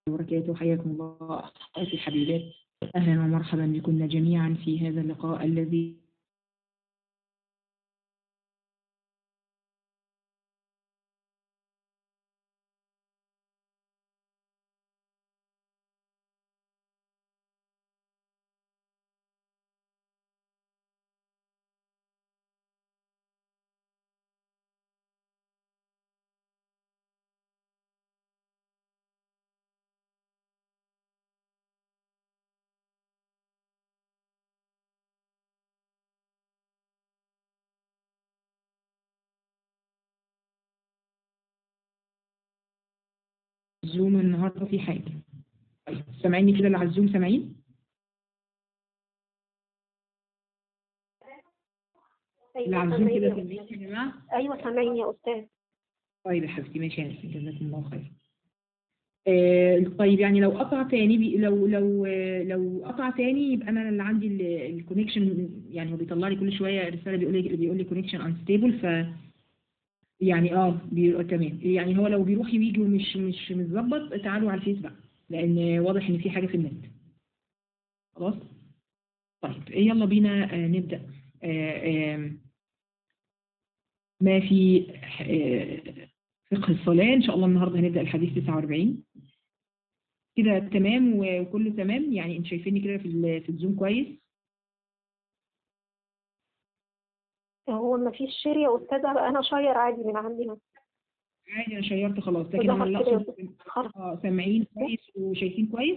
وبركاته حياكم الله أخواتي الحبيبات أهلا ومرحبا بكم جميعا في هذا اللقاء الذي زوم النهارده في حاجة طيب سامعيني كده اللي على الزوم سامعين اللي على الزوم كده سامعيني يا سامعين يا جماعة ايوه سامعيني يا استاذ طيب يا حبيبتي ماشي يا نسمة جزاكم الله خير آه طيب يعني لو قطع تاني بي لو لو آه لو قطع تاني يبقى انا اللي عندي الكونكشن يعني هو بيطلع لي كل شويه رساله بيقول لي بيقول لي كونكشن انستيبل ف يعني اه بي... تمام يعني هو لو بيروح ويجي ومش مش متظبط تعالوا على الفيس بقى لان واضح ان في حاجه في النت خلاص طيب يلا بينا آه نبدا آه آه ما في آه فقه الصلاة إن شاء الله النهاردة هنبدأ الحديث 49 كده تمام وكله تمام يعني انتوا شايفيني كده في ال- في الزوم كويس هو ما فيش شير يا استاذه بقى انا شير عادي من عندنا عادي انا شيرت خلاص لكن ظهر انا اللي كده يا اقصد أستاذ. خلاص اه سامعين كويس وشايفين كويس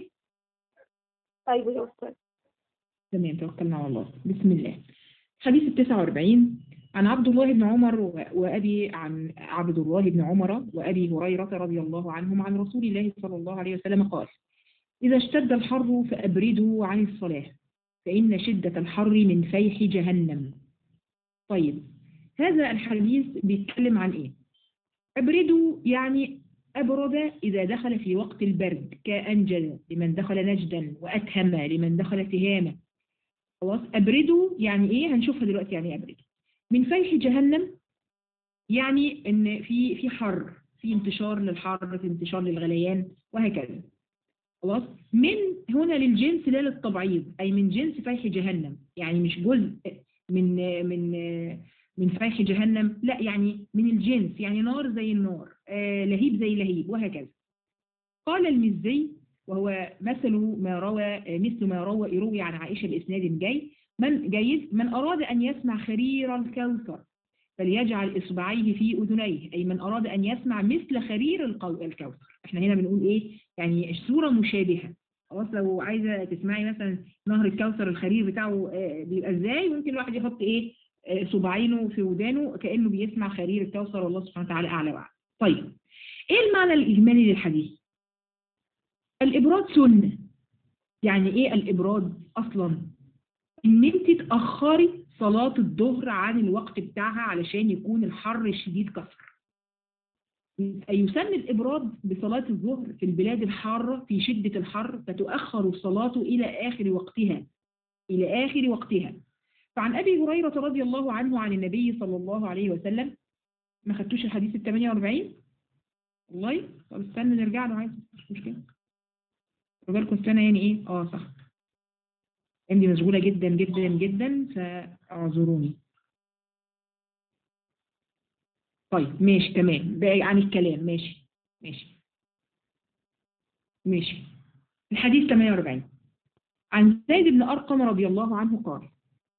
ايوه يا استاذ تمام توكلنا على الله بسم الله حديث ال 49 عن عبد الله بن عمر و- وأبي عن عبد الله بن عمر وأبي هريرة رضي الله عنهم عن رسول الله صلى الله عليه وسلم قال إذا اشتد الحر فأبردوا عن الصلاة فإن شدة الحر من فيح جهنم طيب هذا الحديث بيتكلم عن إيه؟ أبردوا يعني أبرد إذا دخل في وقت البرد كأنجل لمن دخل نجدا وأتهم لمن دخل تهامة خلاص أبردوا يعني إيه هنشوفها دلوقتي يعني إيه أبردوا من فيح جهنم يعني إن في في حر في انتشار للحر في انتشار للغليان وهكذا خلاص من هنا للجنس لا للتبعيض أي من جنس فيح جهنم يعني مش جزء من من من فيح جهنم لا يعني من الجنس يعني نار زي النار آه لهيب زي لهيب وهكذا قال المزي وهو مثل ما روى آه، مثل ما روى يروي عن عائشة بإسناد جاي من جيد من أراد أن يسمع خرير الكوثر فليجعل إصبعيه في أذنيه أي من أراد أن يسمع مثل خرير القو- الكوثر احنا هنا بنقول إيه يعني صورة مشابهة خلاص لو عايزة تسمعي مثلا نهر الكوثر الخرير بتاعه آه، بيبقى إزاي ممكن الواحد يحط إيه آه، صباعينه في ودانه كأنه بيسمع خرير الكوثر والله سبحانه وتعالى أعلى وأعلى طيب إيه المعنى الإجمالي للحديث الإبراد سنة يعني إيه الإبراد أصلا إن أنت تأخري صلاة الظهر عن الوقت بتاعها علشان يكون الحر الشديد كثر يسمى الإبراد بصلاة الظهر في البلاد الحارة في شدة الحر فتؤخر الصلاة إلى آخر وقتها إلى آخر وقتها فعن أبي هريرة رضي الله عنه عن النبي صلى الله عليه وسلم ما خدتوش الحديث ال 48 والله طب استنى نرجع له عادي مش مشكلة بالكم استنى يعني ايه اه صح عندي مشغولة جدا جدا جدا فاعذروني طيب ماشي تمام باقي عن الكلام ماشي ماشي ماشي الحديث 48 عن زيد بن أرقم رضي الله عنه قال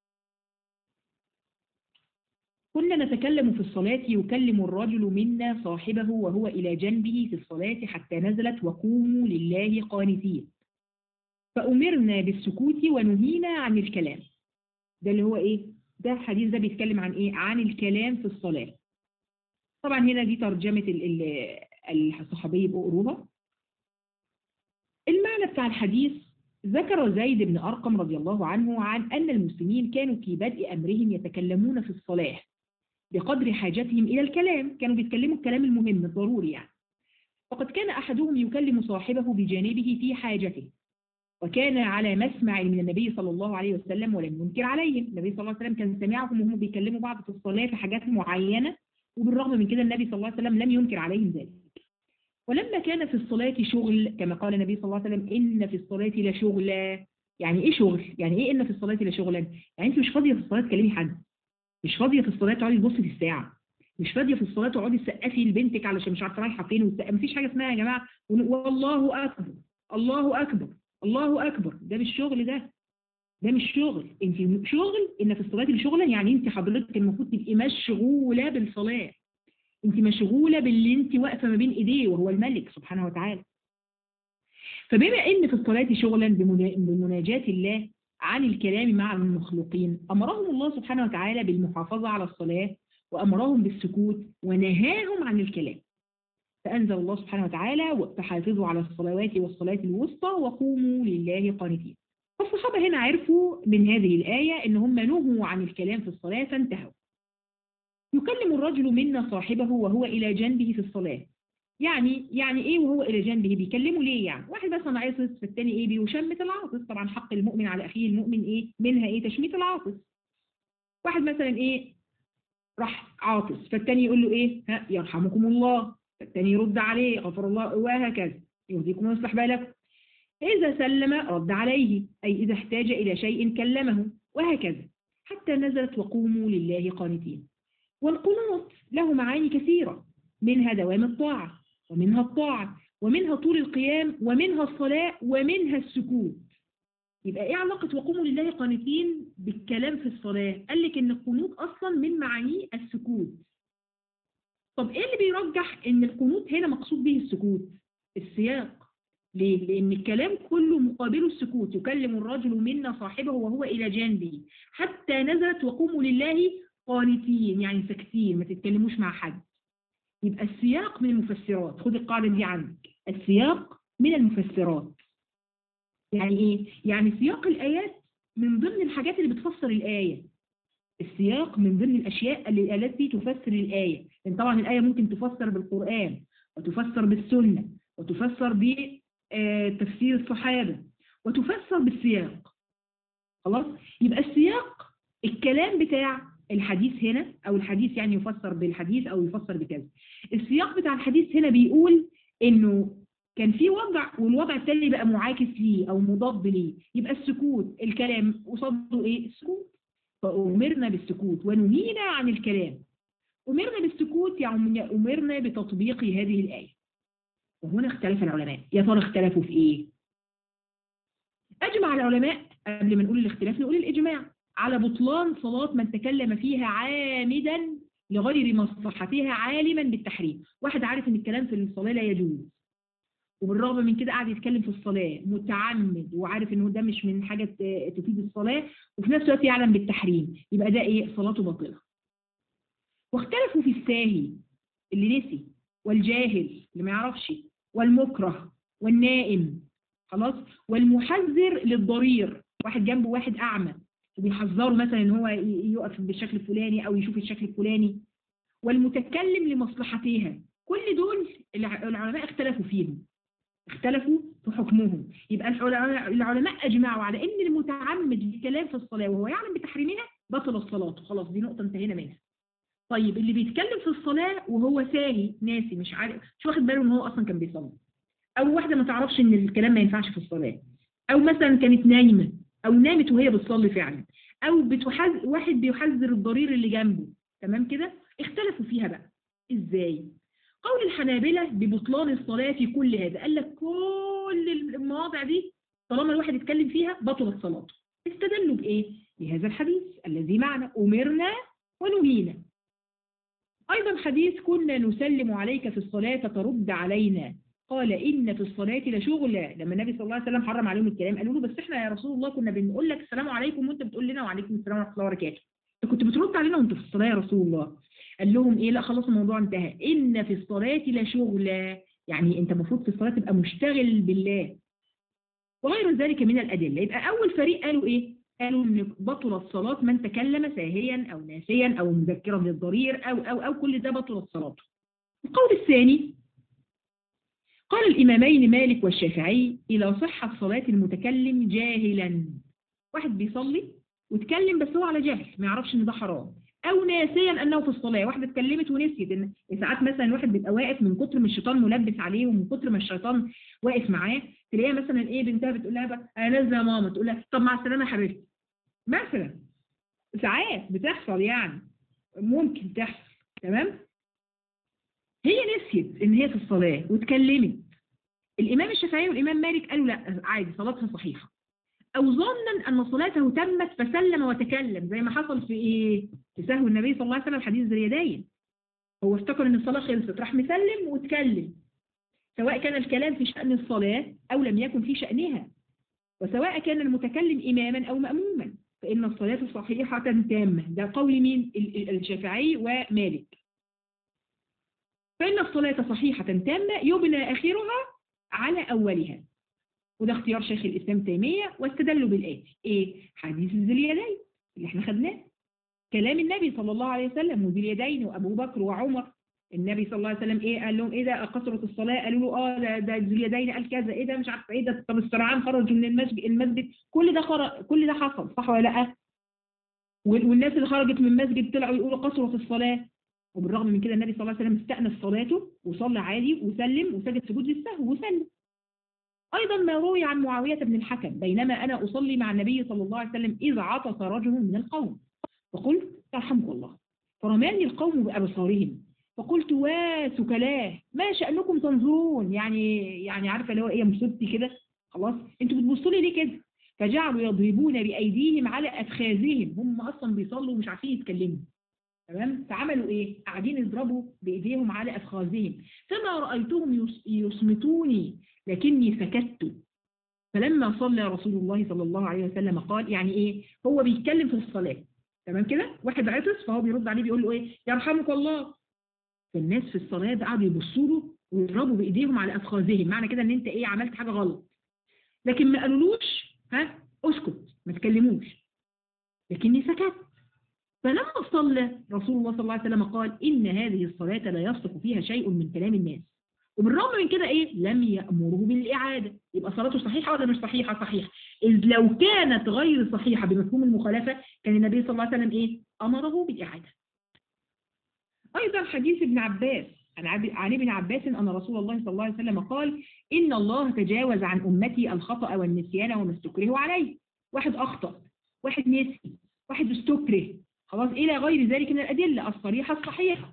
كنا نتكلم في الصلاة يكلم الرجل منا صاحبه وهو إلى جنبه في الصلاة حتى نزلت وقوموا لله قانتين فأمرنا بالسكوت ونهينا عن الكلام ده اللي هو إيه؟ ده الحديث ده بيتكلم عن إيه؟ عن الكلام في الصلاة طبعا هنا دي ترجمة ال- ال- الصحابي بقروها المعنى بتاع الحديث ذكر زيد بن أرقم رضي الله عنه عن أن المسلمين كانوا في بدء أمرهم يتكلمون في الصلاة بقدر حاجتهم إلى الكلام كانوا بيتكلموا الكلام المهم الضروري يعني وقد كان أحدهم يكلم صاحبه بجانبه في حاجته وكان على مسمع من النبي صلى الله عليه وسلم ولم ينكر عليهم النبي صلى الله عليه وسلم كان سمعهم وهم بيكلموا بعض في الصلاة في حاجات معينة وبالرغم من كده النبي صلى الله عليه وسلم لم ينكر عليهم ذلك ولما كان في الصلاة شغل كما قال النبي صلى الله عليه وسلم إن في الصلاة لشغلا يعني إيه شغل؟ يعني إيه إن في الصلاة لشغلا؟ يعني أنت مش فاضية في الصلاة تكلمي حد مش فاضية في الصلاة تقعدي تبصي في الساعة مش فاضية في الصلاة تقعدي تسقفي لبنتك علشان مش عارفة رايحة فين وتسقفي مفيش حاجة اسمها يا جماعة والله أكبر الله أكبر الله أكبر ده مش شغل ده ده مش شغل انت شغل ان في الصلاة لشغلا يعني انت حضرتك المفروض تبقي مشغولة بالصلاة انت مشغولة باللي انت واقفة ما بين ايديه وهو الملك سبحانه وتعالى فبما ان في الصلاة شغلا بمناجاة الله عن الكلام مع المخلوقين أمرهم الله سبحانه وتعالى بالمحافظة على الصلاة وأمرهم بالسكوت ونهاهم عن الكلام فأنزل الله سبحانه وتعالى فحافظوا على الصلوات والصلاة الوسطى وقوموا لله قانتين فالصحابة هنا عرفوا من هذه الآية إن هم نهوا عن الكلام في الصلاة فانتهوا يكلم الرجل منا صاحبه وهو إلى جنبه في الصلاة يعني يعني ايه وهو الى جنبه بيكلمه ليه يعني واحد مثلا عاطس فالتاني ايه بيشمت العاطس طبعا حق المؤمن على اخيه المؤمن ايه منها ايه تشميت العاطس واحد مثلا ايه راح عاطس فالتاني يقول له ايه ها يرحمكم الله فالتاني يرد عليه غفر الله وهكذا يهديكم ويصلح بالكم إذا سلم رد عليه أي إذا احتاج إلى شيء كلمه وهكذا حتى نزلت وقوموا لله قانتين والقنوط له معاني كثيرة منها دوام الطاعة ومنها الطاعة ومنها طول القيام ومنها الصلاة ومنها السكوت يبقى ايه علاقة وقوموا لله قانتين بالكلام في الصلاة قال لك ان القنوت اصلا من معانيه السكوت طب ايه اللي بيرجح ان القنوت هنا مقصود به السكوت السياق ليه؟ لأن الكلام كله مقابله السكوت يكلم الرجل منا صاحبه وهو إلى جانبه حتى نزلت وقوموا لله قانتين يعني ساكتين ما تتكلموش مع حد يبقى السياق من المفسرات خد القاعدة دي عندك السياق من المفسرات يعني ايه؟ يعني سياق الآيات من ضمن الحاجات اللي بتفسر الآية السياق من ضمن الأشياء اللي التي تفسر الآية لأن طبعا الآية ممكن تفسر بالقرآن وتفسر بالسنة وتفسر بتفسير الصحابة وتفسر بالسياق خلاص يبقى السياق الكلام بتاع الحديث هنا أو الحديث يعني يفسر بالحديث أو يفسر بكذا السياق بتاع الحديث هنا بيقول إنه كان في وضع والوضع التاني بقى معاكس ليه أو مضاد ليه يبقى السكوت الكلام قصاده إيه السكوت فأمرنا بالسكوت ونهينا عن الكلام أمرنا بالسكوت يعني أمرنا بتطبيق هذه الآية وهنا اختلف العلماء يا ترى اختلفوا في إيه أجمع العلماء قبل ما نقول الاختلاف نقول الإجماع على بطلان صلاة من تكلم فيها عامدا لغير مصلحتها عالما بالتحريم واحد عارف ان الكلام في الصلاة لا يجوز وبالرغم من كده قاعد يتكلم في الصلاة متعمد وعارف انه ده مش من حاجة تفيد الصلاة وفي نفس الوقت يعلم بالتحريم يبقى ده ايه صلاته باطلة واختلفوا في الساهي اللي نسي والجاهل اللي ما يعرفش والمكره والنائم خلاص والمحذر للضرير واحد جنبه واحد اعمى وبيحذره مثلا ان هو يقف بالشكل الفلاني او يشوف الشكل الفلاني والمتكلم لمصلحتها كل دول العلماء اختلفوا فيهم اختلفوا في حكمهم يبقى العلماء اجمعوا على ان المتعمد بالكلام في الصلاه وهو يعلم بتحريمها بطل الصلاه خلاص دي نقطه انتهينا منها طيب اللي بيتكلم في الصلاه وهو ساهي ناسي مش عارف مش واخد باله ان هو اصلا كان بيصلي او واحده ما تعرفش ان الكلام ما ينفعش في الصلاه او مثلا كانت نايمه او نامت وهي بتصلي فعلا او بتحز... واحد بيحذر الضرير اللي جنبه تمام كده اختلفوا فيها بقى ازاي قول الحنابلة ببطلان الصلاة في كل هذا قال لك كل المواضع دي طالما الواحد يتكلم فيها بطلت صلاته استدلوا بإيه؟ بهذا الحديث الذي معنا أمرنا ونهينا أيضا حديث كنا نسلم عليك في الصلاة فترد علينا قال إن في الصلاة لشغلة لما النبي صلى الله عليه وسلم حرم عليهم الكلام قالوا له بس احنا يا رسول الله كنا بنقول لك السلام عليكم وانت بتقول لنا وعليكم السلام ورحمة الله وبركاته انت كنت بترد علينا وانت في الصلاة يا رسول الله قال لهم ايه لا خلاص الموضوع انتهى ان في الصلاة لشغلة يعني انت المفروض في الصلاة تبقى مشتغل بالله وغير ذلك من الأدلة يبقى أول فريق قالوا ايه قالوا ان بطل الصلاة من تكلم ساهيا أو ناسيا أو مذكرا للضرير أو أو أو كل ده بطل الصلاة القول الثاني قال الإمامين مالك والشافعي إلى صحة صلاة المتكلم جاهلا واحد بيصلي وتكلم بس هو على جهل ما يعرفش ان ده حرام او ناسيا انه في الصلاه واحده اتكلمت ونسيت ان ساعات مثلا الواحد بيبقى واقف من كتر ما الشيطان ملبس عليه ومن كتر ما الشيطان واقف معاه تلاقيها مثلا ايه بنتها بتقول لها بقى انا نازله يا ماما تقول لها طب مع السلامه يا حبيبتي مثلا ساعات بتحصل يعني ممكن تحصل تمام هي نسيت ان هي في الصلاه واتكلمت الامام الشافعي والامام مالك قالوا لا عادي صلاتها صحيحه او ظنا ان صلاته تمت فسلم وتكلم زي ما حصل في ايه في سهو النبي صلى الله عليه وسلم حديث ذي اليدين هو افتكر ان الصلاه خلصت راح مسلم واتكلم سواء كان الكلام في شأن الصلاة أو لم يكن في شأنها وسواء كان المتكلم إماما أو مأموما فإن الصلاة صحيحة تامة ده قول مين الشافعي ومالك فإن الصلاة صحيحة تامة يبنى آخرها على أولها وده اختيار شيخ الإسلام تيمية واستدلوا بالآتي إيه؟ حديث ذي اليدين اللي احنا خدناه كلام النبي صلى الله عليه وسلم وذي اليدين وأبو بكر وعمر النبي صلى الله عليه وسلم ايه قال لهم ايه ده قصرت الصلاه قالوا له اه ده ده ذو اليدين قال كذا ايه ده مش عارفه ايه ده طب السرعان خرجوا من المسجد المسجد كل ده خرج كل ده حصل صح ولا لا والناس اللي خرجت من المسجد طلعوا يقولوا قصرت الصلاه وبالرغم من كده النبي صلى الله عليه وسلم استأنف صلاته وصلى عادي وسلم وسجد سجود للسهو وسلم أيضا ما روي عن معاوية بن الحكم بينما أنا أصلي مع النبي صلى الله عليه وسلم إذ عطس رجل من القوم فقلت يرحمك الله فرماني القوم بأبصارهم فقلت واسكلاه ما شأنكم تنظرون يعني يعني عارفة اللي هو ايه مصيبتي كده خلاص انتوا بتبصوا لي ليه كده فجعلوا يضربون بأيديهم على أفخاذهم هم أصلا بيصلوا ومش عارفين يتكلموا تمام فعملوا ايه قاعدين يضربوا بإيديهم على أفخاذهم فما رأيتهم يصمتوني لكني سكت فلما صلى رسول الله صلى الله عليه وسلم قال يعني ايه هو بيتكلم في الصلاة تمام كده واحد عطس فهو بيرد عليه بيقول له ايه يرحمك الله فالناس في الصلاة قعدوا يبصوا له ويضربوا بايديهم على افخاذهم معنى كده ان انت ايه عملت حاجة غلط لكن ما قالولوش ها اسكت ما تكلموش لكني سكت فلما صلى رسول الله صلى الله عليه وسلم قال إن هذه الصلاة لا يصدق فيها شيء من كلام الناس وبالرغم من كده إيه لم يأمره بالإعادة يبقى صلاته صحيحة ولا مش صحيحة صحيحة إذ لو كانت غير صحيحة بمفهوم المخالفة كان النبي صلى الله عليه وسلم إيه أمره بالإعادة أيضا حديث ابن عباس عن ابن عباس أن رسول الله صلى الله عليه وسلم قال إن الله تجاوز عن أمتي الخطأ والنسيان وما استكرهوا عليه واحد أخطأ واحد نسي واحد استكره خلاص إلى غير ذلك من الأدلة الصريحة الصحيحة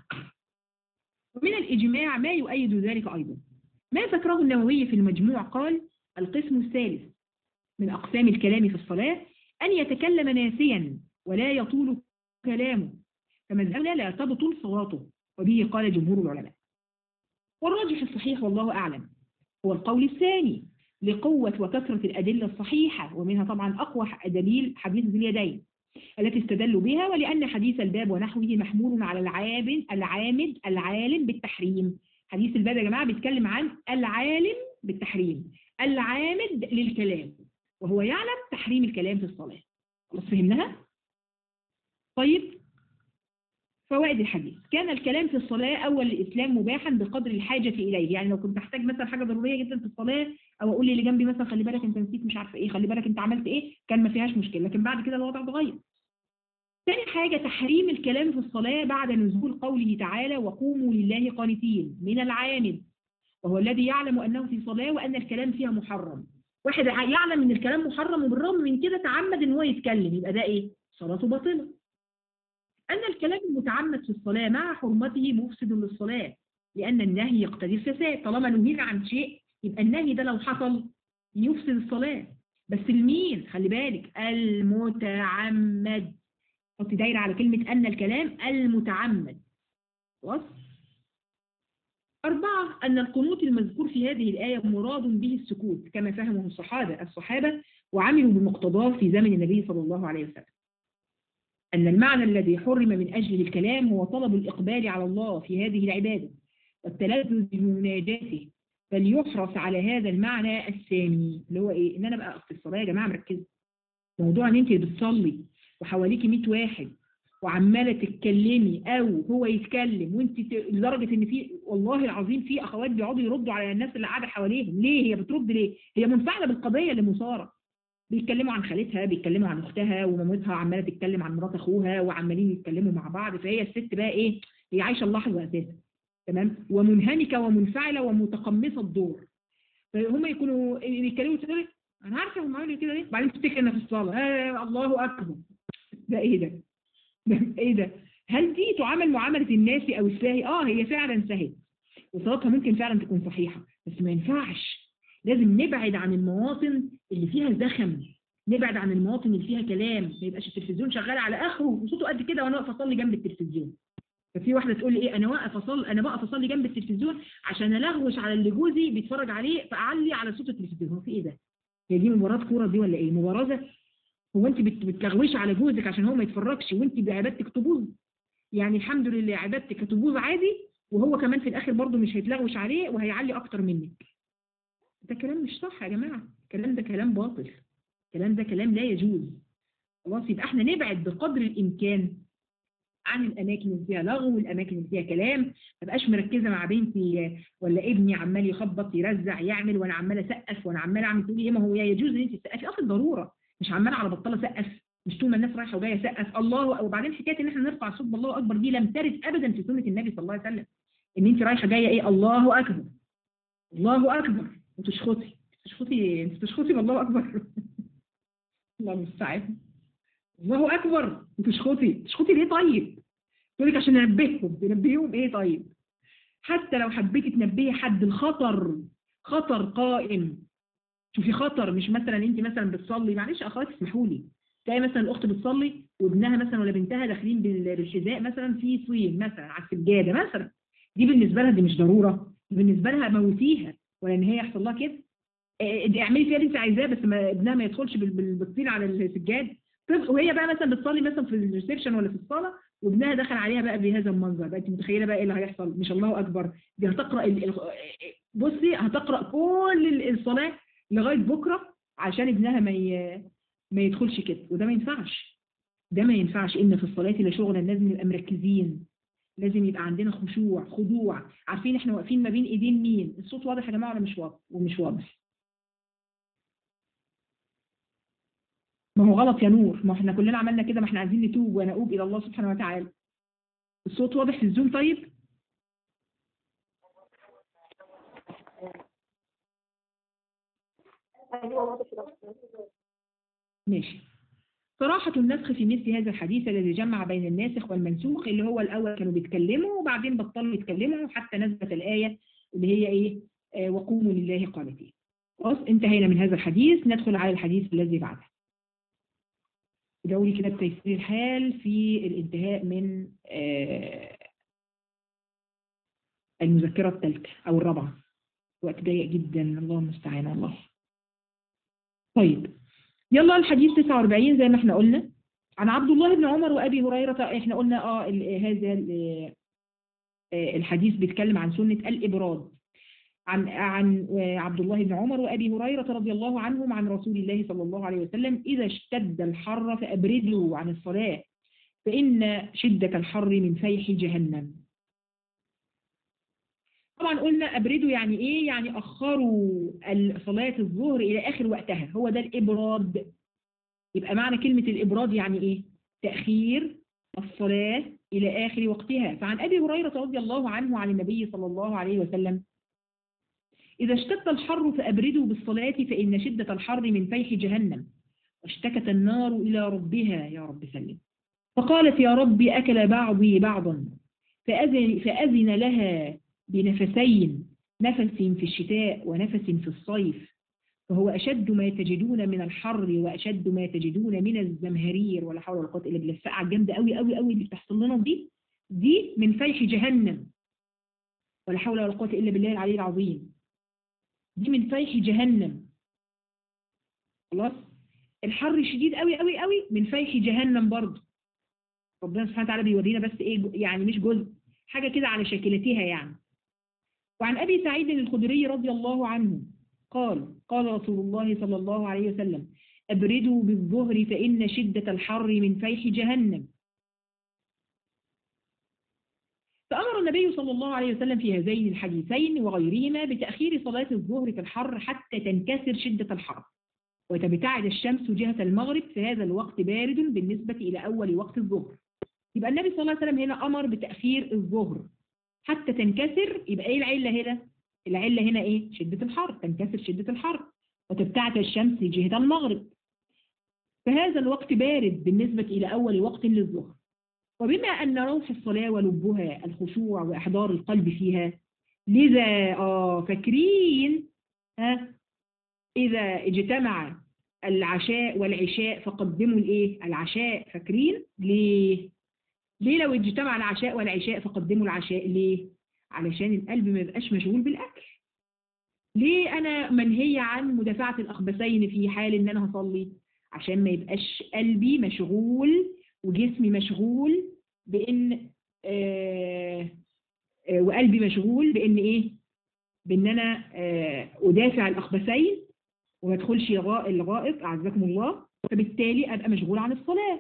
ومن الإجماع ما يؤيد ذلك أيضا ما ذكره النووي في المجموع قال القسم الثالث من أقسام الكلام في الصلاة أن يتكلم ناسيا ولا يطول كلامه فمذهبنا لا تبطل صلاته وبه قال جمهور العلماء والراجح الصحيح والله أعلم هو القول الثاني لقوة وكثرة الأدلة الصحيحة ومنها طبعا أقوى دليل حديث ذي اليدين التي استدلوا بها ولأن حديث الباب ونحوه محمول على العامد العامد العالم بالتحريم حديث الباب يا جماعة بيتكلم عن العالم بالتحريم العامد للكلام وهو يعلم تحريم الكلام في الصلاة خلاص فهمناها؟ طيب فوائد الحديث كان الكلام في الصلاة أول الإسلام مباحا بقدر الحاجة إليه يعني لو كنت أحتاج مثلا حاجة ضرورية جدا في الصلاة أو أقول لي اللي جنبي مثلا خلي بالك أنت نسيت مش عارفة إيه خلي بالك أنت عملت إيه كان ما فيهاش مشكلة لكن بعد كده الوضع اتغير ثاني حاجة تحريم الكلام في الصلاة بعد نزول قوله تعالى وقوموا لله قانتين من العامد وهو الذي يعلم أنه في صلاة وأن الكلام فيها محرم واحد يعلم أن الكلام محرم وبالرغم من كده تعمد أن هو يتكلم يبقى ده إيه صلاته باطلة أن الكلام المتعمد في الصلاة مع حرمته مفسد للصلاة لأن النهي يقتضي الفساد طالما نهينا عن شيء يبقى النهي ده لو حصل يفسد الصلاة بس المين خلي بالك المتعمد حط دايرة على كلمة أن الكلام المتعمد خلاص أربعة أن القنوت المذكور في هذه الآية مراد به السكوت كما فهمه الصحابة الصحابة وعملوا بمقتضاه في زمن النبي صلى الله عليه وسلم أن المعنى الذي حرم من أجله الكلام هو طلب الإقبال على الله في هذه العبادة والتلذذ بمناجاته فليحرص على هذا المعنى الثاني اللي هو إيه؟ إن أنا بقى في الصلاة يا جماعة مركزة موضوع إن أنت بتصلي وحواليكي 100 واحد وعمالة تتكلمي أو هو يتكلم وأنت ت... لدرجة إن في والله العظيم في أخوات بيقعدوا يردوا على الناس اللي قاعدة حواليهم ليه هي بترد ليه؟ هي منفعلة بالقضية اللي مثارة بيتكلموا عن خالتها بيتكلموا عن اختها ومامتها عماله تتكلم عن مرات اخوها وعمالين يتكلموا مع بعض فهي الست بقى ايه هي عايشه اللحظه اساسا تمام ومنهمكه ومنفعله ومتقمصه الدور فهم يكونوا بيتكلموا كده انا عارفه هم عملوا كده ليه بعدين تفتكر انها في الصلاه آه الله اكبر ده ايه ده ده ايه ده هل دي تعامل معامله الناس او الساهي اه هي فعلا ساهيه وصلاتها ممكن فعلا تكون صحيحه بس ما ينفعش لازم نبعد عن المواطن اللي فيها زخم نبعد عن المواطن اللي فيها كلام ما يبقاش التلفزيون شغال على اخره وصوته قد كده وانا واقفه اصلي جنب التلفزيون ففي واحده تقول لي ايه انا واقف اصلي انا واقف اصلي جنب التلفزيون عشان الغوش على اللي جوزي بيتفرج عليه فاعلي على صوت التلفزيون هو في ايه ده؟ هي دي مباراه كوره دي ولا ايه؟ مبارزه هو انت بت- بتلغوشي على جوزك عشان هو ما يتفرجش وانت بعبادتك تبوظ يعني الحمد لله عبادتك هتبوظ عادي وهو كمان في الاخر برضه مش هيتلغوش عليه وهيعلي اكتر منك ده كلام مش صح يا جماعه الكلام ده كلام باطل الكلام ده كلام لا يجوز خلاص يبقى احنا نبعد بقدر الامكان عن الاماكن اللي فيها لغو والاماكن اللي فيها كلام ما بقاش مركزه مع بنتي ولا ابني عمال يخبط يرزع يعمل وانا عمال اسقف وانا عمال اعمل تقولي ايه ما هو يجوز ان انت تسقفي اه في الضروره مش عمال على بطاله اسقف مش طول ما الناس رايحه وجايه سقف الله وبعدين حكايه ان احنا نرفع صوت الله اكبر دي لم ترد ابدا في سنه النبي صلى الله عليه وسلم ان انت رايحه جايه ايه الله اكبر الله اكبر وتشخطي تشخطي انت تشخطي والله اكبر الله المستعان الله اكبر وتشخطي تشخطي ليه طيب تقول لك عشان انبههم تنبهيهم ايه طيب حتى لو حبيتي تنبهي حد الخطر خطر قائم شوفي خطر مش مثلا انت مثلا بتصلي معلش يا اخواتي اسمحوا لي تلاقي مثلا الاخت بتصلي وابنها مثلا ولا بنتها داخلين بال- بالحذاء مثلا في صين مثلا على السجاده مثلا دي بالنسبه لها دي مش ضروره دي بالنسبه لها موتيها ولا ان هي يحصل لها كده آه، دي اعملي فيها اللي انت عايزاه بس ما ابنها ما يدخلش بال- بال- بالطين على السجاد طب وهي بقى مثلا بتصلي مثلا في الريسبشن ولا في الصاله وابنها دخل عليها بقى بهذا المنظر بقى انت متخيله بقى ايه اللي هيحصل مش الله اكبر دي هتقرا ال- ال- بصي هتقرا كل ال- الصلاه لغايه بكره عشان ابنها ما ي- ما يدخلش كده وده ما ينفعش ده ما ينفعش ان في الصلاه لشغلا لازم نبقى مركزين لازم يبقى عندنا خشوع خضوع عارفين احنا واقفين ما بين ايدين مين الصوت واضح يا جماعه ولا مش واضح ومش واضح ما هو غلط يا نور ما احنا كلنا عملنا كده ما احنا عايزين نتوب ونؤوب الى الله سبحانه وتعالى الصوت واضح في الزوم طيب ايوه واضح كده. ماشي صراحة النسخ في مثل هذا الحديث الذي جمع بين الناسخ والمنسوخ اللي هو الأول كانوا بيتكلموا وبعدين بطلوا يتكلموا حتى نزلت الآية اللي هي إيه آه وقوموا لله قانتين خلاص انتهينا من هذا الحديث ندخل على الحديث الذي بعده دوري كده بتيسير الحال في الانتهاء من آه المذكرة الثالثة أو الرابعة وقت ضيق جدا الله المستعان والله طيب يلا الحديث 49 زي ما احنا قلنا عن عبد الله بن عمر وابي هريره احنا قلنا اه ال- هذا ال- آه، الحديث بيتكلم عن سنه الابراد عن عن آه، عبد الله بن عمر وابي هريره رضي الله عنهم عن رسول الله صلى الله عليه وسلم اذا اشتد الحر فابردوا عن الصلاه فان شده الحر من فيح جهنم طبعا قلنا ابردوا يعني ايه يعني اخروا ال- صلاه الظهر الى اخر وقتها هو ده الابراد يبقى معنى كلمه الابراد يعني ايه تاخير الصلاه الى اخر وقتها فعن ابي هريره رضي الله عنه عن النبي صلى الله عليه وسلم اذا اشتد الحر فابردوا بالصلاه فان شده الحر من فيح جهنم واشتكت النار الى ربها يا رب سلم فقالت يا رب اكل بعضي بعضا فأذن, فأذن لها بنفسين نفس في الشتاء ونفس في الصيف فهو أشد ما تجدون من الحر وأشد ما تجدون من الزمهرير ولا حول ولا قوة إلا بالله السقعة الجامدة قوي قوي قوي اللي بتحصل لنا دي دي من فيح جهنم ولا حول ولا قوة إلا بالله العلي العظيم دي من فيح جهنم خلاص الحر شديد قوي قوي قوي من فيح جهنم برضه ربنا سبحانه وتعالى بيورينا بس ايه يعني مش جزء حاجة كده على شاكلتها يعني وعن أبي سعيد الخدري رضي الله عنه قال قال رسول الله صلى الله عليه وسلم أبردوا بالظهر فإن شدة الحر من فيح جهنم فأمر النبي صلى الله عليه وسلم في هذين الحديثين وغيرهما بتأخير صلاة الظهر في الحر حتى تنكسر شدة الحر وتبتعد الشمس جهة المغرب فهذا الوقت بارد بالنسبة إلى أول وقت الظهر يبقى النبي صلى الله عليه وسلم هنا أمر بتأخير الظهر حتى تنكسر يبقى إيه العلة هنا؟ العلة هنا إيه؟ شدة الحر تنكسر شدة الحر وتبتعد الشمس جهة المغرب فهذا الوقت بارد بالنسبة إلى أول وقت للظهر وبما أن روح الصلاة ولبها الخشوع وإحضار القلب فيها لذا آه فاكرين ها إذا اجتمع العشاء والعشاء فقدموا الإيه؟ العشاء فاكرين؟ ليه؟ ليه لو اجتمع العشاء والعشاء فقدموا العشاء ليه؟ علشان القلب ما يبقاش مشغول بالأكل ليه أنا منهية عن مدافعة الأخبثين في حال إن أنا هصلي؟ عشان ما يبقاش قلبي مشغول وجسمي مشغول بإن آه آه وقلبي مشغول بإن إيه؟ بإن أنا آه أدافع الأخبثين وما ادخلش الغائط أعزكم الله فبالتالي أبقى مشغول عن الصلاة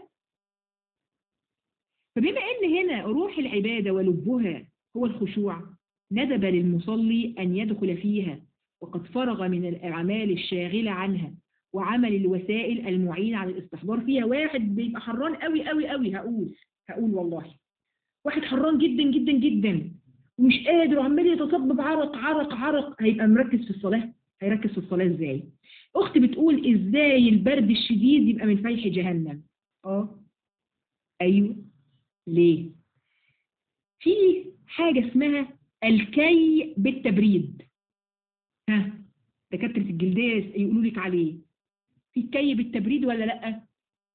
فبما أن هنا روح العبادة ولبها هو الخشوع ندب للمصلي أن يدخل فيها وقد فرغ من الأعمال الشاغلة عنها وعمل الوسائل المعينة على الاستحضار فيها واحد بيبقى حران قوي قوي قوي هقول هقول والله واحد حران جدا جدا جدا ومش قادر وعمال يتصبب عرق عرق عرق هيبقى مركز في الصلاة هيركز في الصلاة ازاي اختي بتقول ازاي البرد الشديد يبقى من فيح جهنم اه ايوه ليه في حاجة اسمها الكي بالتبريد ها دكاترة الجلدية يقولوا لك عليه في كي بالتبريد ولا لا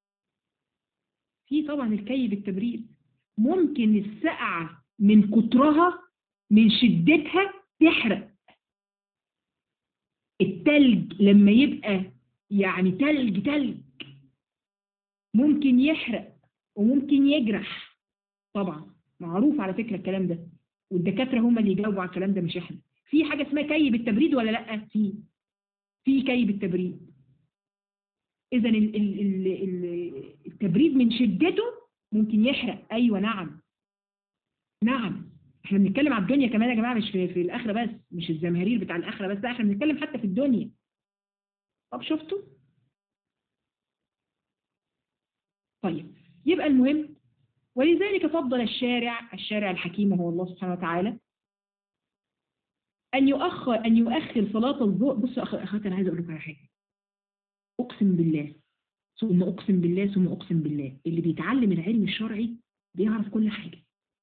في طبعا الكي بالتبريد ممكن السقعة من كترها من شدتها تحرق التلج لما يبقى يعني تلج تلج ممكن يحرق وممكن يجرح طبعا معروف على فكرة الكلام ده والدكاترة هم اللي يجاوبوا على الكلام ده مش احنا في حاجة اسمها كي بالتبريد ولا لا في في كي بالتبريد اذا التبريد من شدته ممكن يحرق ايوه نعم نعم احنا بنتكلم على الدنيا كمان يا جماعه مش في, في الاخره بس مش الزمهرير بتاع الاخره بس لا احنا بنتكلم حتى في الدنيا طب شفتوا طيب يبقى المهم ولذلك فضل الشارع الشارع الحكيم هو الله سبحانه وتعالى أن يؤخر أن يؤخر صلاة الظهر بصوا أخواتي أنا عايزة أقول لكم على حاجة أقسم بالله ثم أقسم بالله ثم أقسم بالله اللي بيتعلم العلم الشرعي بيعرف كل حاجة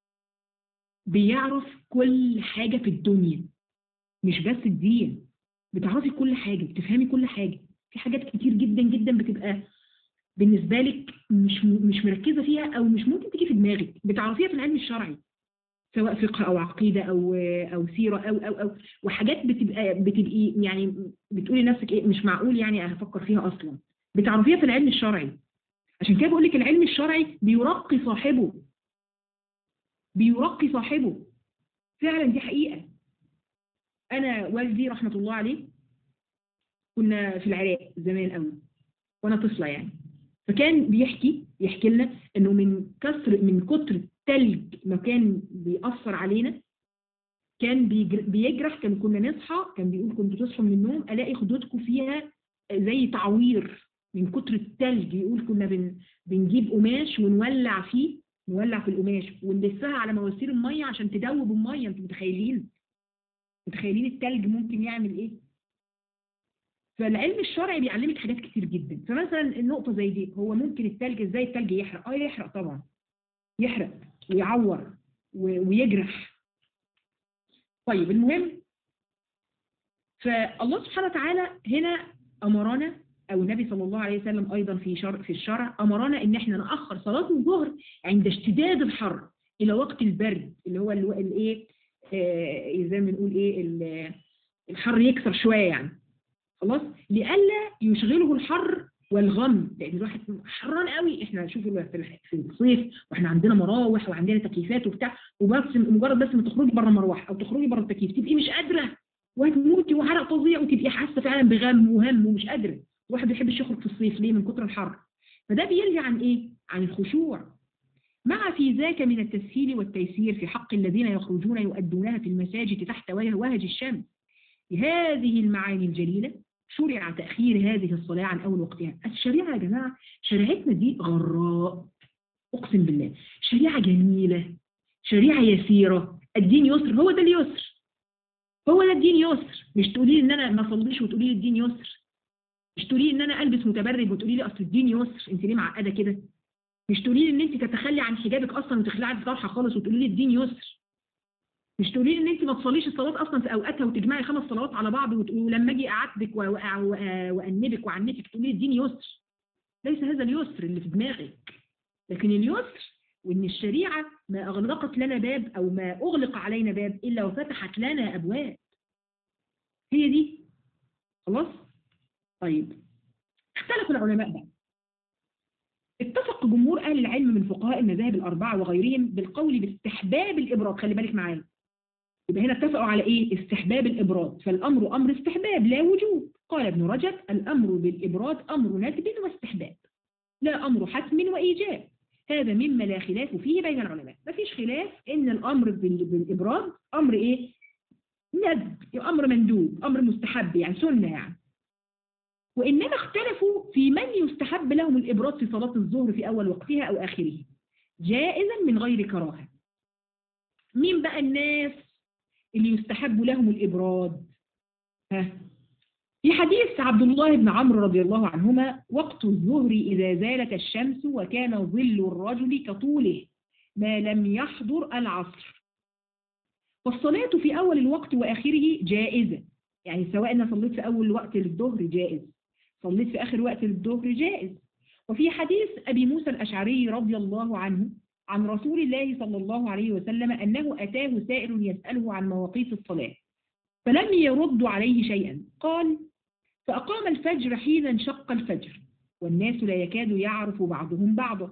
بيعرف كل حاجة في الدنيا مش بس الدين بتعرفي كل حاجة بتفهمي كل حاجة في حاجات كتير جدا جدا بتبقى بالنسبة لك مش مش مركزة فيها أو مش ممكن تيجي في دماغك بتعرفيها في العلم الشرعي سواء فقه أو عقيدة أو أو سيرة أو أو أو وحاجات بتبقى بتبقي يعني بتقولي لنفسك إيه مش معقول يعني هفكر فيها أصلا بتعرفيها في العلم الشرعي عشان كده بقول لك العلم الشرعي بيرقي صاحبه بيرقي صاحبه فعلا دي حقيقة أنا والدي رحمة الله عليه كنا في العراق زمان قوي وأنا طفلة يعني فكان بيحكي يحكي لنا انه من كثر من كتر التلج ما كان بيأثر علينا كان بيجرح كان كنا نصحى كان بيقول كنتوا تصحوا من النوم الاقي خدودكم فيها زي تعوير من كتر التلج يقول كنا بن بنجيب قماش ونولع فيه نولع في القماش ونلفها على مواسير الميه عشان تدوب الميه انتوا متخيلين متخيلين التلج ممكن يعمل ايه فالعلم الشرعي بيعلمك حاجات كتير جدا فمثلا النقطة زي دي هو ممكن التلج ازاي التلج يحرق اه يحرق طبعا يحرق ويعور ويجرح طيب المهم فالله سبحانه وتعالى هنا أمرنا أو النبي صلى الله عليه وسلم أيضا في شرع في الشرع أمرنا إن احنا نأخر صلاة الظهر عند اشتداد الحر إلى وقت البرد اللي هو الإيه آه زي ما بنقول إيه الحر يكسر شوية يعني خلاص لئلا يشغله الحر والغم لان الواحد حران قوي احنا شوف في الصيف واحنا عندنا مراوح وعندنا تكييفات وبتاع وبس مجرد بس ما تخرجي بره المروحه او تخرجي بره التكييف تبقي مش قادره وهتموتي وعرق فظيع وتبقي حاسه فعلا بغم وهم ومش قادره الواحد ما بيحبش يخرج في الصيف ليه من كتر الحر فده بيرجع عن ايه عن الخشوع مع في ذاك من التسهيل والتيسير في حق الذين يخرجون يؤدونها في المساجد تحت وهج الشمس بهذه المعاني الجليله شرع تأخير هذه الصلاة عن أول وقتها الشريعة يا جماعة شريعتنا دي غراء أقسم بالله شريعة جميلة شريعة يسيرة الدين يسر هو ده اليسر هو ده الدين يسر مش تقولي لي ان انا ما اصليش وتقولي لي الدين يسر مش تقولي لي ان انا البس متبرج وتقولي لي اصل الدين يسر انت ليه معقده كده مش تقولي لي ان انت تتخلي عن حجابك اصلا وتخلعي الطرحه خالص وتقولي لي الدين يسر مش تقولي لي ان انت ما تصليش الصلاه اصلا في اوقاتها وتجمعي خمس صلوات على بعض وت- ولما اجي اعاتبك و- و- و- وانبك وعنفك تقولي لي الدين يسر ليس هذا اليسر اللي في دماغك لكن اليسر وان الشريعه ما اغلقت لنا باب او ما اغلق علينا باب الا وفتحت لنا ابواب هي دي خلاص طيب اختلف العلماء بقى اتفق جمهور اهل العلم من فقهاء المذاهب الاربعه وغيرهم بالقول باستحباب الابراد خلي بالك معايا يبقى هنا اتفقوا على ايه استحباب الابراد فالامر امر استحباب لا وجوب قال ابن رجب الامر بالابراد امر ندب واستحباب لا امر حتم وايجاب هذا مما لا خلاف فيه بين العلماء مفيش خلاف ان الامر بال- بالابراد امر ايه ندب امر مندوب امر مستحب يعني سنه يعني وإنما اختلفوا في من يستحب لهم الإبراد في صلاة الظهر في أول وقتها أو آخره جائزا من غير كراهة مين بقى الناس اللي يستحب لهم الإبراد ها في حديث عبد الله بن عمرو رضي الله عنهما وقت الظهر إذا زالت الشمس وكان ظل الرجل كطوله ما لم يحضر العصر والصلاة في أول الوقت وآخره جائزة يعني سواء أنا صليت في أول وقت للظهر جائز صليت في آخر وقت للظهر جائز وفي حديث أبي موسى الأشعري رضي الله عنه عن رسول الله صلى الله عليه وسلم أنه أتاه سائل يسأله عن مواقيت الصلاة فلم يرد عليه شيئا قال فأقام الفجر حين انشق الفجر والناس لا يكاد يعرف بعضهم بعضا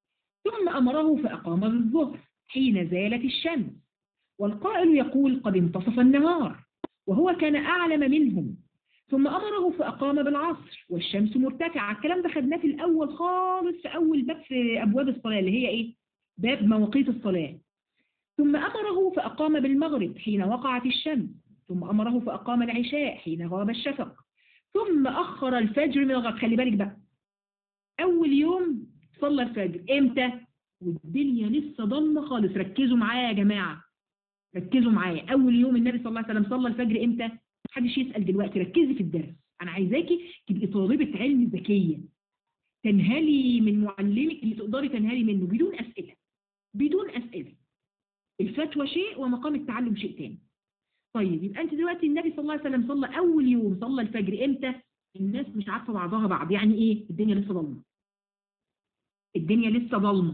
ثم أمره فأقام بالظهر حين زالت الشمس والقائل يقول قد انتصف النهار وهو كان أعلم منهم ثم أمره فأقام بالعصر والشمس مرتفعة الكلام ده خدناه في الأول خالص في أول باب في أبواب الصلاة اللي هي إيه؟ باب مواقيت الصلاة ثم أمره فأقام بالمغرب حين وقعت الشمس ثم أمره فأقام العشاء حين غاب الشفق ثم أخر الفجر من الغد خلي بالك بقى أول يوم صلى الفجر إمتى؟ والدنيا لسه ضلمة خالص ركزوا معايا يا جماعة ركزوا معايا أول يوم النبي صلى الله عليه وسلم صلى الفجر إمتى؟ محدش يسأل دلوقتي ركزي في الدرس أنا عايزاكي تبقي طالبة علم ذكية تنهلي من معلمك اللي تقدري تنهلي منه بدون أسئلة بدون أسئلة الفتوى شيء ومقام التعلم شيء تاني طيب يبقى أنت دلوقتي النبي صلى الله عليه وسلم صلى أول يوم صلى الفجر إمتى؟ الناس مش عارفة بعضها بعض يعني إيه؟ الدنيا لسه ضلمة الدنيا لسه ضلمة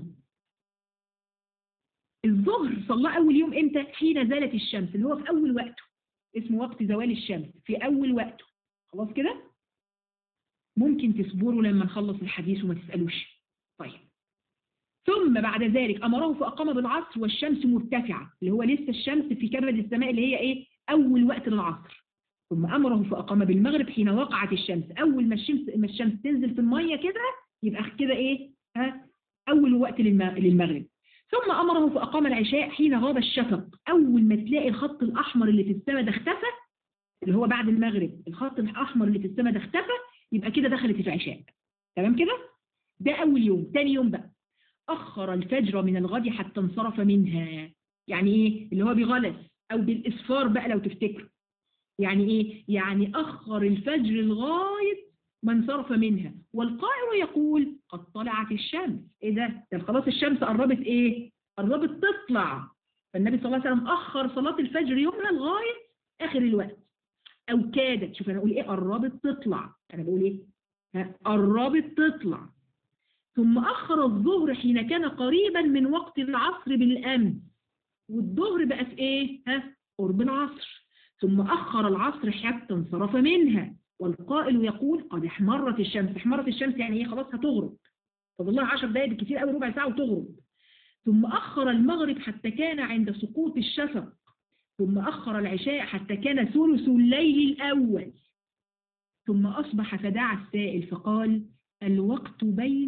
الظهر صلى أول يوم إمتى؟ حين زالت الشمس اللي هو في أول وقته اسمه وقت زوال الشمس في أول وقته خلاص كده؟ ممكن تصبروا لما نخلص الحديث وما تسألوش طيب ثم بعد ذلك أمره فأقام بالعصر والشمس مرتفعة اللي هو لسه الشمس في كبد السماء اللي هي إيه؟ أول وقت للعصر ثم أمره فأقام بالمغرب حين وقعت الشمس أول ما الشمس ما الشمس تنزل في المية كده يبقى كده إيه؟ ها؟ أول وقت للم- للمغرب ثم أمره فأقام العشاء حين غاب الشفق أول ما تلاقي الخط الأحمر اللي في السماء ده اختفى اللي هو بعد المغرب الخط الأحمر اللي في السماء ده اختفى يبقى كده دخلت العشاء تمام كده ده أول يوم تاني يوم بقى أخر الفجر من الغد حتى انصرف منها يعني إيه اللي هو بغلس أو بالإسفار بقى لو تفتكروا يعني إيه يعني أخر الفجر لغاية ما انصرف منها والقائل يقول قد طلعت الشمس ايه ده ده خلاص الشمس قربت ايه قربت تطلع فالنبي صلى الله عليه وسلم اخر صلاة الفجر يومها لغاية اخر الوقت او كادت شوف انا اقول ايه قربت تطلع انا بقول ايه ها، قربت تطلع ثم اخر الظهر حين كان قريبا من وقت العصر بالامس والظهر بقى في ايه ها قرب العصر ثم اخر العصر حتى انصرف منها والقائل يقول قد احمرت الشمس احمرت الشمس يعني ايه خلاص هتغرب فاضل لها 10 دقائق بالكثير قوي ربع ساعه وتغرب ثم اخر المغرب حتى كان عند سقوط الشفق ثم اخر العشاء حتى كان ثلث الليل الاول ثم اصبح فدعا السائل فقال الوقت بين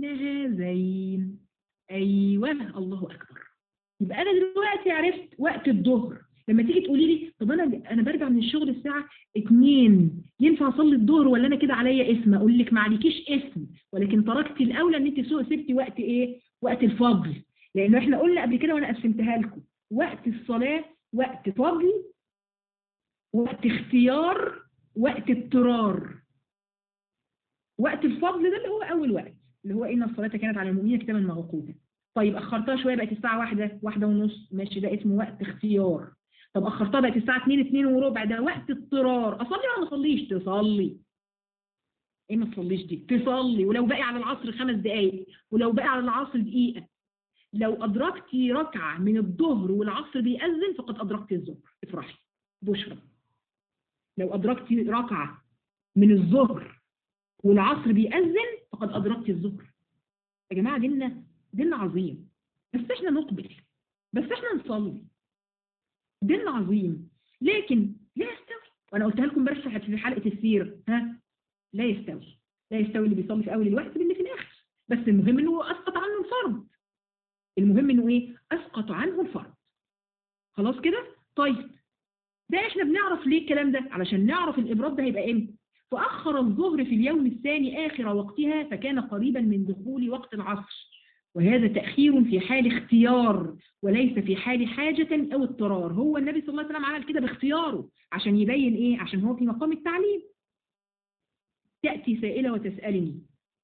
هذين ايوه الله اكبر يبقى انا دلوقتي عرفت وقت الظهر لما تيجي تقولي لي طب انا انا برجع من الشغل الساعه 2 ينفع اصلي الظهر ولا انا كده عليا اسم اقول لك ما عليكيش اسم ولكن تركتي الاولى ان انت سوء سبتي وقت ايه وقت الفضل لانه احنا قلنا قبل كده وانا قسمتها لكم وقت الصلاه وقت فضل وقت اختيار وقت اضطرار وقت الفضل ده اللي هو اول وقت اللي هو ان الصلاه كانت على المؤمنين كتابا موقوتا طيب اخرتها شويه بقت الساعه واحدة واحدة ونص ماشي ده اسمه وقت اختيار طب اخرتها بقت الساعه 2 2 وربع ده وقت اضطرار اصلي ولا ما اصليش تصلي ايه ما تصليش دي تصلي ولو باقي على العصر خمس دقائق ولو باقي على العصر دقيقه لو ادركتي ركعه من الظهر والعصر بيأذن فقد ادركتي الظهر افرحي بشرى لو ادركتي ركعه من الظهر والعصر بيأذن فقد ادركتي الظهر يا جماعه ديننا ديننا عظيم بس احنا نقبل بس احنا نصلي ديننا عظيم لكن لا يستوي وانا قلتها لكم امبارح في حلقه السير ها لا يستوي لا يستوي اللي بيصلي في اول الوقت باللي في الاخر بس المهم انه اسقط عنه الفرض المهم انه ايه اسقط عنه الفرض خلاص كده طيب ده احنا بنعرف ليه الكلام ده علشان نعرف الابراد ده هيبقى امتى فاخر الظهر في اليوم الثاني اخر وقتها فكان قريبا من دخول وقت العصر وهذا تأخير في حال اختيار وليس في حال حاجة أو اضطرار هو النبي صلى الله عليه وسلم عمل كده باختياره عشان يبين إيه عشان هو في مقام التعليم تأتي سائلة وتسألني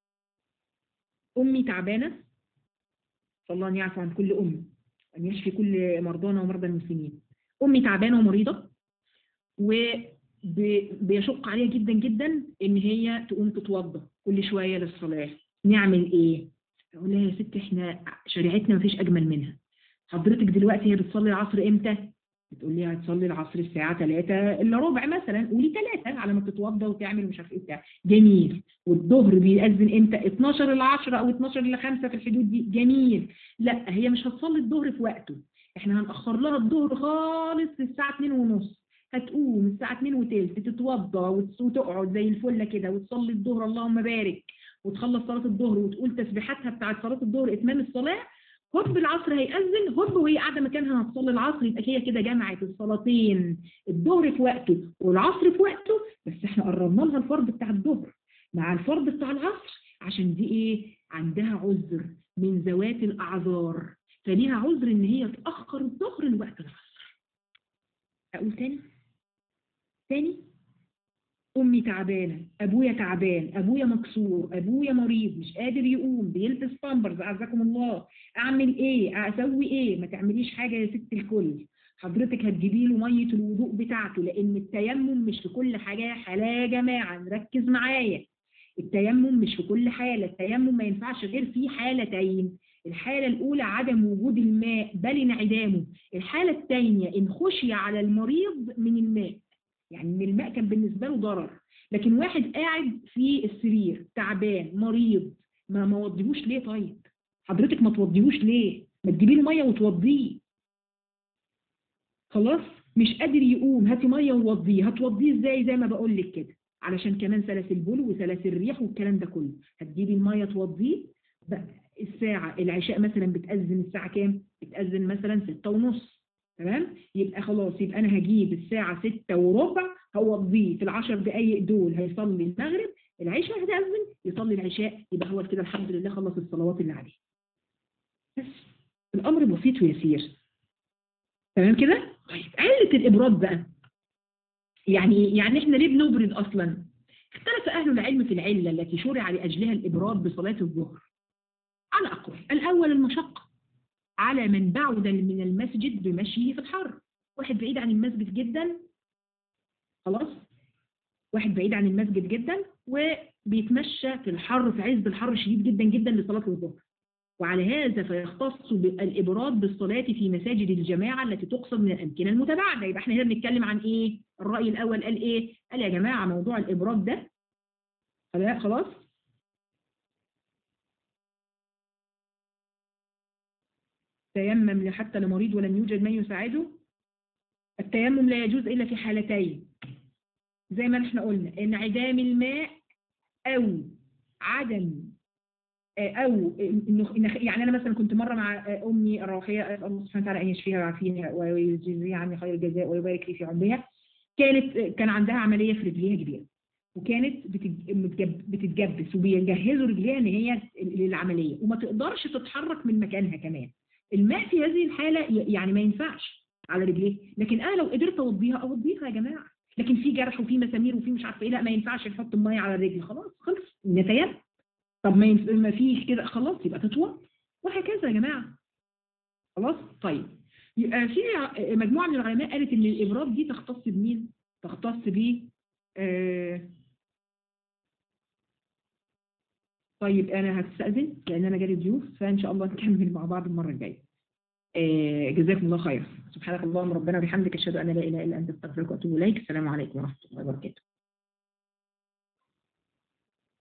أمي تعبانة صلى الله أن يعفو عن كل أم أن يشفي كل مرضانا ومرضى المسلمين أمي تعبانة ومريضة وبيشق عليها جدا جدا إن هي تقوم تتوضى كل شوية للصلاة نعمل إيه؟ اقول لها يا ست احنا شريعتنا مفيش اجمل منها حضرتك دلوقتي هي بتصلي العصر امتى بتقول لي هتصلي العصر الساعه 3 الا ربع مثلا قولي 3 على ما تتوضى وتعمل مش عارف ايه بتاع جميل والظهر بيأذن امتى 12 ل 10 او 12 ل 5 في الحدود دي جميل لا هي مش هتصلي الظهر في وقته احنا هنأخر لها الظهر خالص للساعه 2 ونص هتقوم الساعه 2 وثلث تتوضى وتقعد زي الفله كده وتصلي الظهر اللهم بارك وتخلص صلاة الظهر وتقول تسبيحاتها بتاعت صلاة الظهر إتمام الصلاة هوب العصر هيأذن هوب وهي قاعدة مكانها هتصلي العصر يبقى هي كده جمعت الصلاتين الظهر في وقته والعصر في وقته بس احنا قربنا لها الفرض بتاع الظهر مع الفرض بتاع العصر عشان دي ايه عندها عذر من ذوات الأعذار فليها عذر ان هي تأخر الظهر لوقت العصر أقول تاني تاني أمي تعبانة أبويا تعبان أبويا مكسور أبويا مريض مش قادر يقوم بيلبس بامبرز أعزكم الله أعمل إيه أسوي إيه ما تعمليش حاجة يا ست الكل حضرتك هتجيبي له مية الوضوء بتاعته لأن التيمم مش في كل حاجة حالة يا جماعة نركز معايا التيمم مش في كل حالة التيمم ما ينفعش غير في حالتين الحالة الأولى عدم وجود الماء بل انعدامه الحالة الثانية إن خشي على المريض من الماء يعني ان الماء كان بالنسبه له ضرر لكن واحد قاعد في السرير تعبان مريض ما ما وضيهوش ليه طيب حضرتك ما توضيهوش ليه ما تجيبي له ميه وتوضيه خلاص مش قادر يقوم هاتي ميه ووضيه هتوضيه ازاي زي ما بقول لك كده علشان كمان سلاسل بول وسلاسل ريح والكلام ده كله هتجيبي الميه توضيه الساعه العشاء مثلا بتأذن الساعه كام بتأذن مثلا ستة ونص تمام يبقى خلاص يبقى انا هجيب الساعة ستة وربع هوضيه في العشر دقايق دول هيصلي المغرب العشاء هتأذن يصلي العشاء يبقى هو كده الحمد لله خلص الصلوات اللي عليه بس الامر بسيط ويسير تمام كده طيب علة الابراد بقى يعني يعني احنا ليه بنبرد اصلا اختلف اهل العلم في العلة التي شرع لاجلها الابراد بصلاة الظهر على اقوال الاول المشقة على من بعد من المسجد بمشيه في الحر واحد بعيد عن المسجد جدا خلاص واحد بعيد عن المسجد جدا وبيتمشى في الحر في عز الحر شديد جدا جدا لصلاة الظهر وعلى هذا فيختص الإبراد بالصلاة في مساجد الجماعة التي تقصد من الأمكنة المتباعدة يبقى احنا هنا بنتكلم عن إيه؟ الرأي الأول قال إيه؟ قال يا جماعة موضوع الإبراد ده خلاص تيمم حتى لمريض ولم يوجد من يساعده التيمم لا يجوز إلا في حالتين زي ما احنا قلنا انعدام الماء أو عدم آه، او إنه- إن- يعني انا مثلا كنت مره مع آه، امي الروحيه اسال الله سبحانه وتعالى ان يشفيها ويعافيها ويجزيها عني خير الجزاء ويبارك لي في عمرها كانت آه، كان عندها عمليه في رجليها كبيره وكانت بتج- متجب- بتتجبس وبيجهزوا رجليها ان هي للعمليه وما تقدرش تتحرك من مكانها كمان الماء في هذه الحاله ي- يعني ما ينفعش على رجليها لكن انا لو قدرت اوضيها اوضيها يا جماعه لكن في جرح وفي مسامير وفي مش عارفه ايه لا ما ينفعش نحط الميه على الرجل خلاص خلص نتيم طب ما ينف- ما فيش كده خلاص يبقى تطوى وهكذا يا جماعه خلاص طيب يبقى في ع- مجموعه من العلماء قالت ان الابراد دي تختص بمين تختص ب آه طيب انا هستأذن لان انا جالي ضيوف فان شاء الله نكمل مع بعض المره الجايه آه جزاكم الله خير سبحانك اللهم ربنا وبحمدك اشهد ان لا اله الا انت استغفرك واتوب اليك السلام عليكم ورحمه الله وبركاته